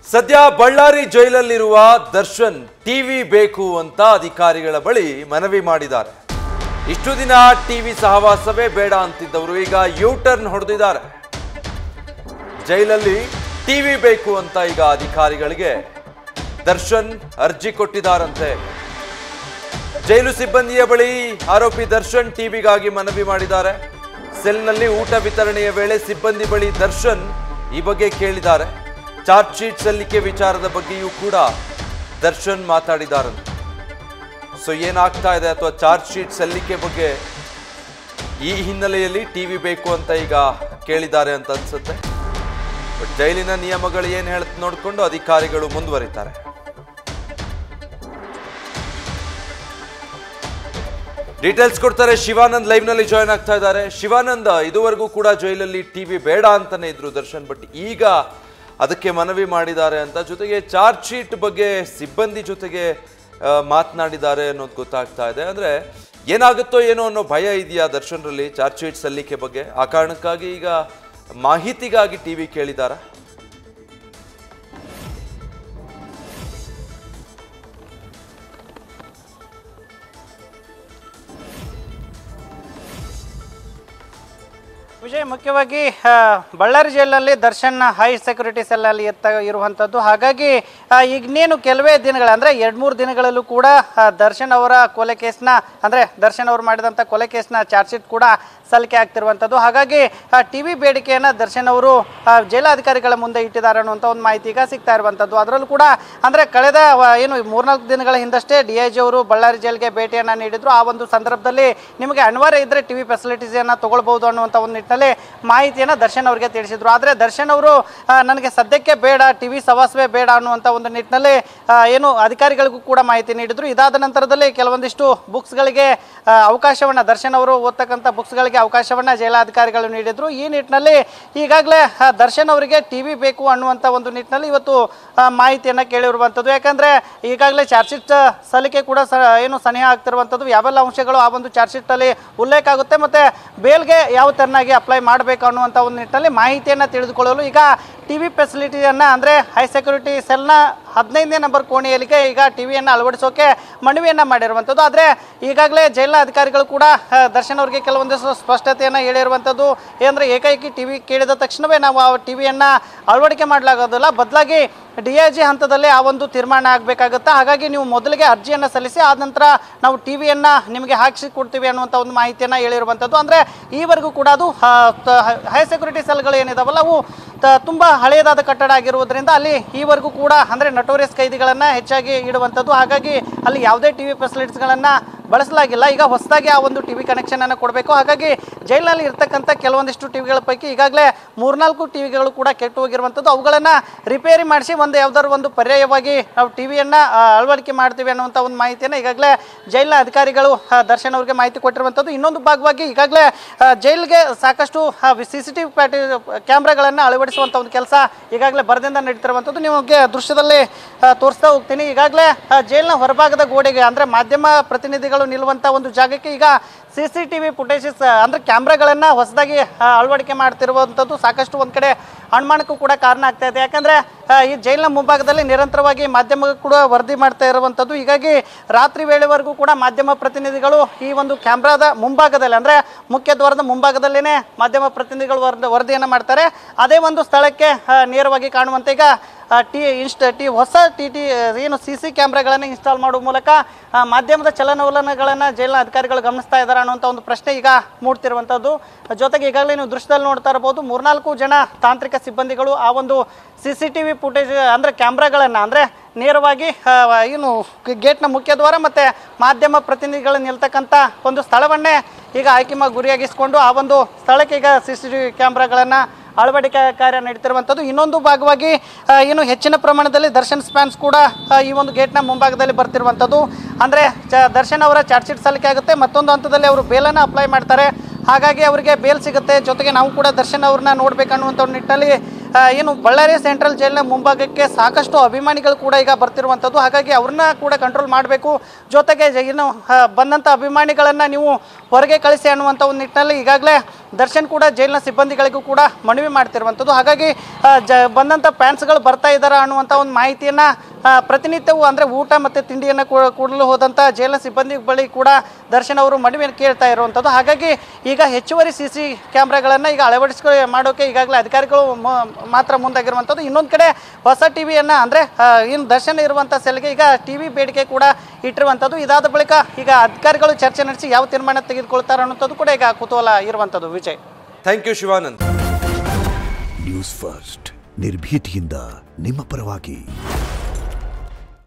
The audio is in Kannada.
ಸದ್ಯ ಬಳ್ಳಾರಿ ಜೈಲಲ್ಲಿರುವ ದರ್ಶನ್ ಟಿವಿ ಬೇಕು ಅಂತ ಅಧಿಕಾರಿಗಳ ಬಳಿ ಮನವಿ ಮಾಡಿದ್ದಾರೆ ಇಷ್ಟು ದಿನ ಟಿವಿ ಸಹವಾಸವೇ ಬೇಡ ಅಂತಿದ್ದವರು ಈಗ ಯೂ ಟರ್ನ್ ಹೊಡೆದಿದ್ದಾರೆ ಜೈಲಲ್ಲಿ ಟಿವಿ ಬೇಕು ಅಂತ ಈಗ ಅಧಿಕಾರಿಗಳಿಗೆ ದರ್ಶನ್ ಅರ್ಜಿ ಕೊಟ್ಟಿದ್ದಾರಂತೆ ಜೈಲು ಸಿಬ್ಬಂದಿಯ ಬಳಿ ಆರೋಪಿ ದರ್ಶನ್ ಟಿವಿಗಾಗಿ ಮನವಿ ಮಾಡಿದ್ದಾರೆ ಸೆಲ್ನಲ್ಲಿ ಊಟ ವಿತರಣೆಯ ವೇಳೆ ಸಿಬ್ಬಂದಿ ಬಳಿ ದರ್ಶನ್ ಈ ಬಗ್ಗೆ ಕೇಳಿದ್ದಾರೆ ಚಾರ್ಜ್ ಶೀಟ್ ಸಲ್ಲಿಕೆ ವಿಚಾರದ ಬಗ್ಗೆಯೂ ಕೂಡ ದರ್ಶನ್ ಮಾತಾಡಿದ್ದಾರಂತೆ ಸೊ ಏನಾಗ್ತಾ ಇದೆ ಅಥವಾ ಚಾರ್ಜ್ ಶೀಟ್ ಸಲ್ಲಿಕೆ ಬಗ್ಗೆ ಈ ಹಿನ್ನೆಲೆಯಲ್ಲಿ ಟಿವಿ ಬೇಕು ಅಂತ ಈಗ ಕೇಳಿದ್ದಾರೆ ಅಂತ ಅನ್ಸುತ್ತೆ ಬಟ್ ಜೈಲಿನ ನಿಯಮಗಳು ಏನ್ ಹೇಳುತ್ತೆ ನೋಡಿಕೊಂಡು ಅಧಿಕಾರಿಗಳು ಮುಂದುವರಿತಾರೆ ಡೀಟೇಲ್ಸ್ ಕೊಡ್ತಾರೆ ಶಿವಾನಂದ್ ಲೈವ್ ನಲ್ಲಿ ಜಾಯ್ನ್ ಆಗ್ತಾ ಇದ್ದಾರೆ ಶಿವಾನಂದ್ ಇದುವರೆಗೂ ಕೂಡ ಜೈಲಲ್ಲಿ ಟಿವಿ ಬೇಡ ಅಂತಾನೆ ಇದ್ರು ದರ್ಶನ್ ಬಟ್ ಈಗ ಅದಕ್ಕೆ ಮನವಿ ಮಾಡಿದ್ದಾರೆ ಅಂತ ಜೊತೆಗೆ ಚಾರ್ಜ್ ಶೀಟ್ ಬಗ್ಗೆ ಸಿಬ್ಬಂದಿ ಜೊತೆಗೆ ಆ, ಮಾತನಾಡಿದ್ದಾರೆ ಅನ್ನೋದು ಗೊತ್ತಾಗ್ತಾ ಇದೆ ಅಂದ್ರೆ ಏನಾಗುತ್ತೋ ಏನೋ ಅನ್ನೋ ಭಯ ಇದೆಯಾ ದರ್ಶನ್ರಲ್ಲಿ ಚಾರ್ಜ್ ಶೀಟ್ ಸಲ್ಲಿಕೆ ಬಗ್ಗೆ ಆ ಕಾರಣಕ್ಕಾಗಿ ಈಗ ಮಾಹಿತಿಗಾಗಿ ಟಿವಿ ಕೇಳಿದಾರಾ ವಿಜಯ್ ಮುಖ್ಯವಾಗಿ ಆ, ಬಳ್ಳಾರಿ ಜೈಲಿನಲ್ಲಿ ದರ್ಶನ್ ಹೈ ಸೆಕ್ಯೂರಿಟಿ ಸೆಲ್ಲಲ್ಲಿ ಇರ್ತ ಇರುವಂಥದ್ದು ಹಾಗಾಗಿ ಆ, ಈಗಿನ್ನೇನು ಕೆಲವೇ ದಿನಗಳ ಅಂದರೆ ಎರಡು ಮೂರು ದಿನಗಳಲ್ಲೂ ಕೂಡ ಆ, ದರ್ಶನ್ ಅವರ ಕೊಲೆ ಕೇಸ್ನ ಅಂದರೆ ದರ್ಶನ್ ಅವರು ಮಾಡಿದಂಥ ಕೊಲೆ ಕೇಸ್ನ ಚಾರ್ಜ್ ಶೀಟ್ ಕೂಡ ಸಲ್ಲಿಕೆ ಆಗ್ತಿರುವಂಥದ್ದು ಹಾಗಾಗಿ ಟಿ ವಿ ಬೇಡಿಕೆಯನ್ನು ದರ್ಶನ್ ಅವರು ಆ, ಜೈಲಾಧಿಕಾರಿಗಳ ಮುಂದೆ ಇಟ್ಟಿದ್ದಾರೆ ಅನ್ನುವಂಥ ಒಂದು ಮಾಹಿತಿ ಈಗ ಸಿಗ್ತಾ ಇರುವಂಥದ್ದು ಅದರಲ್ಲೂ ಕೂಡ ಅಂದರೆ ಕಳೆದ ವ- ಏನು ಮೂರ್ನಾಲ್ಕು ದಿನಗಳ ಹಿಂದಷ್ಟೇ ಡಿ ಐ ಜಿ ಅವರು ಬಳ್ಳಾರಿ ಜೈಲಿಗೆ ಭೇಟಿಯನ್ನು ನೀಡಿದ್ರು ಆ ಒಂದು ಸಂದರ್ಭದಲ್ಲಿ ನಿಮಗೆ ಅನಿವಾರ್ಯ ಇದ್ದರೆ ಟಿ ವಿ ಫೆಸಿಲಿಟೀಸನ್ನು ತಗೊಳ್ಬೋದು ಅನ್ನುವಂಥ ಒಂದು ನಿಟ್ಟಿನಲ್ಲಿ ಮಾಹಿತಿಯನ್ನು ದರ್ಶನ್ ಅವರಿಗೆ ತಿಳಿಸಿದ್ರು ಆದರೆ ದರ್ಶನ್ ಅವರು ಆ, ನನಗೆ ಸದ್ಯಕ್ಕೆ ಬೇಡ ಟಿ ವಿ ಸವಾಸವೇ ಬೇಡ ಅನ್ನುವಂಥ ಒಂದು ನಿಟ್ಟಿನಲ್ಲಿ ಆ, ಏನು ಅಧಿಕಾರಿಗಳಿಗೂ ಕೂಡ ಮಾಹಿತಿ ನೀಡಿದ್ರು ಇದಾದ ನಂತರದಲ್ಲಿ ಕೆಲವೊಂದಿಷ್ಟು ಬುಕ್ಸ್ಗಳಿಗೆ ಅವಕಾಶವನ್ನು ದರ್ಶನ್ ಅವರು ಓದ್ತಕ್ಕಂಥ ಬುಕ್ಸ್ಗಳಿಗೆ ಅವಕಾಶವನ್ನು ಜೈಲಾಧಿಕಾರಿಗಳು ನೀಡಿದ್ರು ಈ ನಿಟ್ಟಿನಲ್ಲಿ ಈಗಾಗಲೇ ಆ, ದರ್ಶನ್ ಅವರಿಗೆ ಟಿ ವಿ ಬೇಕು ಅನ್ನುವಂಥ ಒಂದು ನಿಟ್ಟಿನಲ್ಲಿ ಇವತ್ತು ಆ, ಮಾಹಿತಿಯನ್ನು ಕೇಳಿರುವಂಥದ್ದು ಯಾಕಂದರೆ ಈಗಾಗಲೇ ಚಾರ್ಜ್ ಶೀಟ್ ಸಲ್ಲಿಕೆ ಕೂಡ ಸ ಏನು ಸನಿಹ ಆಗ್ತಿರುವಂಥದ್ದು ಯಾವೆಲ್ಲ ಅಂಶಗಳು ಆ ಒಂದು ಚಾರ್ಜ್ ಶೀಟಲ್ಲಿ ಉಲ್ಲೇಖ ಆಗುತ್ತೆ ಮತ್ತು ಬೇಲ್ಗೆ ಯಾವ ತೆರನಾಗಿ ಅಪ್ಲೈ ಮಾಡಬೇಕು ಅನ್ನುವಂಥ ಒಂದು ನಿಟ್ಟಿನಲ್ಲಿ ಮಾಹಿತಿಯನ್ನು ತಿಳಿದುಕೊಳ್ಳಲು ಈಗ ಟಿ ವಿ ಫೆಸಿಲಿಟಿಯನ್ನು ಅಂದರೆ ಹೈ ಸೆಕ್ಯೂರಿಟಿ ಸೆಲ್ನ ಹದಿನೈದನೇ ನಂಬರ್ ಕೋಣೆಯಲ್ಲಿಗೆ ಈಗ ಟಿ ವಿಯನ್ನು ಅಳವಡಿಸೋಕೆ ಮನವಿಯನ್ನು ಮಾಡಿರುವಂಥದ್ದು ಆದರೆ ಈಗಾಗಲೇ ಜೈಲಿನ ಅಧಿಕಾರಿಗಳು ಕೂಡ ಆ, ದರ್ಶನ್ ಅವರಿಗೆ ಕೆಲವೊಂದಿಷ್ಟು ಸ್ಪಷ್ಟತೆಯನ್ನು ಹೇಳಿರುವಂಥದ್ದು ಏನಂದರೆ ಏಕೈಕಿ ಟಿ ವಿ ಕೇಳಿದ ತಕ್ಷಣವೇ ನಾವು ಆ ಟಿ ವಿಯನ್ನು ಅಳವಡಿಕೆ ಮಾಡಲಾಗೋದಿಲ್ಲ ಬದಲಾಗಿ ಡಿ ಐ ಜಿ ಹಂತದಲ್ಲೇ ಆ ಒಂದು ತೀರ್ಮಾನ ಆಗಬೇಕಾಗುತ್ತೆ ಹಾಗಾಗಿ ನೀವು ಮೊದಲಿಗೆ ಅರ್ಜಿಯನ್ನು ಸಲ್ಲಿಸಿ ಆದ ನಂತರ ನಾವು ಟಿ ವಿಯನ್ನು ನಿಮಗೆ ಹಾಕಿಸಿ ಕೊಡ್ತೀವಿ ಅನ್ನುವಂಥ ಒಂದು ಮಾಹಿತಿಯನ್ನು ಹೇಳಿರುವಂಥದ್ದು ಅಂದರೆ ಈವರೆಗೂ ಕೂಡ ಅದು ಹೈ ಸೆಕ್ಯೂರಿಟಿ ಸೆಲ್ಗಳು ಏನಿದಾವಲ್ಲ ಅವು ತ- ತುಂಬ ಹಳೆಯದಾದ ಕಟ್ಟಡ ಆಗಿರುವುದರಿಂದ ಅಲ್ಲಿ ಈವರೆಗೂ ಕೂಡ ಅಂದರೆ ನಟೋರಿಯಸ್ ಕೈದಿಗಳನ್ನು ಹೆಚ್ಚಾಗಿ ಇಡುವಂಥದ್ದು ಹಾಗಾಗಿ ಅಲ್ಲಿ ಯಾವುದೇ ಟಿ ವಿ ಫೆಸಿಲಿಟೀಸ್ಗಳನ್ನು ಬಳಸಲಾಗಿಲ್ಲ ಈಗ ಹೊಸದಾಗಿ ಆ ಒಂದು ಟಿ ವಿ ಕನೆಕ್ಷನನ್ನು ಕೊಡಬೇಕು ಹಾಗಾಗಿ ಜೈಲಿನಲ್ಲಿ ಇರ್ತಕ್ಕಂಥ ಕೆಲವೊಂದಿಷ್ಟು ಟಿ ವಿಗಳ ಪೈಕಿ ಈಗಾಗಲೇ ಮೂರ್ನಾಲ್ಕು ಟಿ ವಿಗಳು ಕೂಡ ಕೆಟ್ಟು ಹೋಗಿರುವಂಥದ್ದು ಅವುಗಳನ್ನು ರಿಪೇರಿ ಮಾಡಿಸಿ ಒಂದು ಯಾವ್ದಾದ್ರು ಒಂದು ಪರ್ಯಾಯವಾಗಿ ನಾವು ಟಿ ವಿಯನ್ನು ಅಳವಡಿಕೆ ಮಾಡ್ತೀವಿ ಅನ್ನುವಂಥ ಒಂದು ಮಾಹಿತಿಯನ್ನು ಈಗಾಗಲೇ ಜೈಲಿನ ಅಧಿಕಾರಿಗಳು ಆ, ದರ್ಶನ್ ಅವರಿಗೆ ಮಾಹಿತಿ ಕೊಟ್ಟಿರುವಂಥದ್ದು ಇನ್ನೊಂದು ಭಾಗವಾಗಿ ಈಗಾಗಲೇ ಆ, ಜೈಲಿಗೆ ಸಾಕಷ್ಟು ಸಿ ಸಿ ಟಿ ವಿ ಪ್ಯಾಟಿ ಕ್ಯಾಮ್ರಾಗಳನ್ನು ಅಳವಡಿಸುವಂಥ ಒಂದು ಕೆಲಸ ಈಗಾಗಲೇ ಬರದಿಂದ ನಡೀತಿರುವಂಥದ್ದು ನಿಮಗೆ ದೃಶ್ಯದಲ್ಲಿ ಆ, ತೋರಿಸ್ತಾ ಹೋಗ್ತೀನಿ ಈಗಾಗಲೇ ಆ, ಜೈಲಿನ ಹೊರಭಾಗದ ಗೋಡೆಗೆ ಅಂದರೆ ಮಾಧ್ಯಮ ಪ್ರತಿನಿಧಿಗಳು ನಿಲ್ಲುವಂಥ ಒಂದು ಜಾಗಕ್ಕೆ ಈಗ C C T V footages ಅಂದರೆ ಕ್ಯಾಮ್ರಾಗಳನ್ನು ಹೊಸದಾಗಿ ಆ, ಅಳವಡಿಕೆ ಮಾಡ್ತಿರುವಂಥದ್ದು ಸಾಕಷ್ಟು ಒಂದು ಕಡೆ ಅನುಮಾನಕ್ಕೂ ಕೂಡ ಕಾರಣ ಆಗ್ತಾ ಇದೆ ಯಾಕಂದರೆ ಈ ಜೈಲಿನ ಮುಂಭಾಗದಲ್ಲಿ ನಿರಂತರವಾಗಿ ಮಾಧ್ಯಮ ಕೂಡ ವರದಿ ಮಾಡ್ತಾ ಇರುವಂಥದ್ದು ಹೀಗಾಗಿ ರಾತ್ರಿ ವೇಳೆವರೆಗೂ ಕೂಡ ಮಾಧ್ಯಮ ಪ್ರತಿನಿಧಿಗಳು ಈ ಒಂದು ಕ್ಯಾಮ್ರಾದ ಮುಂಭಾಗದಲ್ಲಿ ಅಂದರೆ ಮುಖ್ಯ ದ್ವಾರದ ಮುಂಭಾಗದಲ್ಲೇ ಮಾಧ್ಯಮ ಪ್ರತಿನಿಧಿಗಳು ವರದಿ ವರದಿಯನ್ನು ಮಾಡ್ತಾರೆ ಅದೇ ಒಂದು ಸ್ಥಳಕ್ಕೆ ಆ, ನೇರವಾಗಿ ಕಾಣುವಂತೆ ಈಗ ಆ, ಟಿ ಇನ್ಸ್ಟ್ ಟಿ ಹೊಸ ಟಿ ಟಿ ಏನು ಸಿ ಸಿ ಕ್ಯಾಮ್ರಾಗಳನ್ನು ಇನ್ಸ್ಟಾಲ್ ಮಾಡುವ ಮೂಲಕ ಆ, ಮಾಧ್ಯಮದ ಚಲನವಲನಗಳನ್ನು ಜೈಲಿನ ಅಧಿಕಾರಿಗಳು ಗಮನಿಸ್ತಾ ಇದ್ದಾರೆ ಅನ್ನುವಂಥ ಒಂದು ಪ್ರಶ್ನೆ ಈಗ ಮೂಡ್ತಿರುವಂಥದ್ದು ಜೊತೆಗೆ ಈಗಾಗಲೇ ನೀವು ದೃಶ್ಯದಲ್ಲಿ ನೋಡ್ತಾ ಇರಬಹುದು ಮೂರ್ನಾಲ್ಕು ಜನ ತಾಂತ್ರಿಕ ಸಿಬ್ಬಂದಿಗಳು ಆ ಒಂದು C C T V footage ಅಂದರೆ ಕ್ಯಾಮ್ರಾಗಳನ್ನು ಅಂದರೆ ನೇರವಾಗಿ ಆ, ಏನು ಗೇಟ್ನ ಮುಖ್ಯ ದ್ವಾರ ಮತ್ತು ಮಾಧ್ಯಮ ಪ್ರತಿನಿಧಿಗಳು ನಿಲ್ತಕ್ಕಂಥ ಒಂದು ಸ್ಥಳವನ್ನೇ ಈಗ ಆಯ್ಕೆ ಮಾ ಗುರಿಯಾಗಿಸಿಕೊಂಡು ಆ ಒಂದು ಸ್ಥಳಕ್ಕೆ ಈಗ ಸಿ ಸಿ ಟಿ ವಿ ಕ್ಯಾಮ್ರಾಗಳನ್ನು ಅಳವಡಿಕೆ ಕಾರ್ಯ ನಡೀತಿರುವಂಥದ್ದು ಇನ್ನೊಂದು ಭಾಗವಾಗಿ ಆ, ಏನು ಹೆಚ್ಚಿನ ಪ್ರಮಾಣದಲ್ಲಿ ದರ್ಶನ್ ಸ್ಪ್ಯಾನ್ಸ್ ಕೂಡ ಆ, ಈ ಒಂದು ಗೇಟ್ನ ಮುಂಭಾಗದಲ್ಲಿ ಬರ್ತಿರುವಂಥದ್ದು ಅಂದರೆ ಚ ದರ್ಶನ್ ಅವರ ಚಾರ್ಜ್ ಶೀಟ್ ಸಲ್ಲಿಕೆ ಆಗುತ್ತೆ ಮತ್ತೊಂದು ಹಂತದಲ್ಲಿ ಅವರು ಬೇಲನ್ನು ಅಪ್ಲೈ ಮಾಡ್ತಾರೆ ಹಾಗಾಗಿ ಅವರಿಗೆ ಬೇಲ್ ಸಿಗುತ್ತೆ ಜೊತೆಗೆ ನಾವು ಕೂಡ ದರ್ಶನ್ ಅವ್ರನ್ನ ನೋಡ್ಬೇಕನ್ನುವಂಥ ಒಂದು ನಿಟ್ಟಿನಲ್ಲಿ ಆ, ಏನು ಬಳ್ಳಾರಿ ಸೆಂಟ್ರಲ್ ಜೈಲಿನ ಮುಂಭಾಗಕ್ಕೆ ಸಾಕಷ್ಟು ಅಭಿಮಾನಿಗಳು ಕೂಡ ಈಗ ಬರ್ತಿರುವಂಥದ್ದು ಹಾಗಾಗಿ ಅವ್ರನ್ನ ಕೂಡ ಕಂಟ್ರೋಲ್ ಮಾಡಬೇಕು ಜೊತೆಗೆ ಜ- ಏನು ಆ, ಬಂದಂಥ ಅಭಿಮಾನಿಗಳನ್ನು ನೀವು ಹೊರಗೆ ಕಳಿಸಿ ಅನ್ನುವಂಥ ಒಂದು ನಿಟ್ಟಿನಲ್ಲಿ ಈಗಾಗಲೇ ದರ್ಶನ್ ಕೂಡ ಜೈಲಿನ ಸಿಬ್ಬಂದಿಗಳಿಗೂ ಕೂಡ ಮನವಿ ಮಾಡ್ತಿರುವಂಥದ್ದು ಹಾಗಾಗಿ ಆ, ಜ ಬಂದಂಥ ಫ್ಯಾನ್ಸ್ಗಳು ಬರ್ತಾ ಇದ್ದಾರೆ ಅನ್ನುವಂಥ ಒಂದು ಮಾಹಿತಿಯನ್ನು ಪ್ರತಿನಿತ್ಯವೂ ಅಂದರೆ ಊಟ ಮತ್ತು ತಿಂಡಿಯನ್ನು ಕೂಡಲು ಹೋದಂಥ ಜೈಲಿನ ಸಿಬ್ಬಂದಿ ಬಳಿ ಕೂಡ ದರ್ಶನ್ ಅವರು ಮನವಿಯನ್ನು ಕೇಳ್ತಾ ಇರುವಂಥದ್ದು ಹಾಗಾಗಿ ಈಗ ಹೆಚ್ಚುವರಿ ಸಿ ಸಿ ಕ್ಯಾಮ್ರಾಗಳನ್ನು ಈಗ ಅಳವಡಿಸ್ಕೊ ಮಾಡೋಕೆ ಈಗಾಗಲೇ ಅಧಿಕಾರಿಗಳು ಮ- ಮಾತ್ರ ಮುಂದಾಗಿರುವಂಥದ್ದು ಇನ್ನೊಂದು ಕಡೆ ಹೊಸ ಟಿ ವಿಯನ್ನು ಅಂದರೆ ಇನ್ನು ದರ್ಶನ ಇರುವಂಥ ಸೆಲ್ಗೆ ಈಗ ಟಿ ವಿ ಬೇಡಿಕೆ ಕೂಡ ಇಟ್ಟಿರುವಂಥದ್ದು ಇದಾದ ಬಳಿಕ ಈಗ ಅಧಿಕಾರಿಗಳು ಚರ್ಚೆ ನಡೆಸಿ ಯಾವ ತೀರ್ಮಾನ ತೆಗೆದುಕೊಳ್ತಾರೆ ಅನ್ನೋಂಥದ್ದು ಕೂಡ ಈಗ ಕುತೂಹಲ ಇರುವಂಥದ್ದು Vijay thank you Shivanand News First ನಿರ್ಭೀತಿಯಿಂದ ನಿಮ್ಮ ಪರವಾಗಿ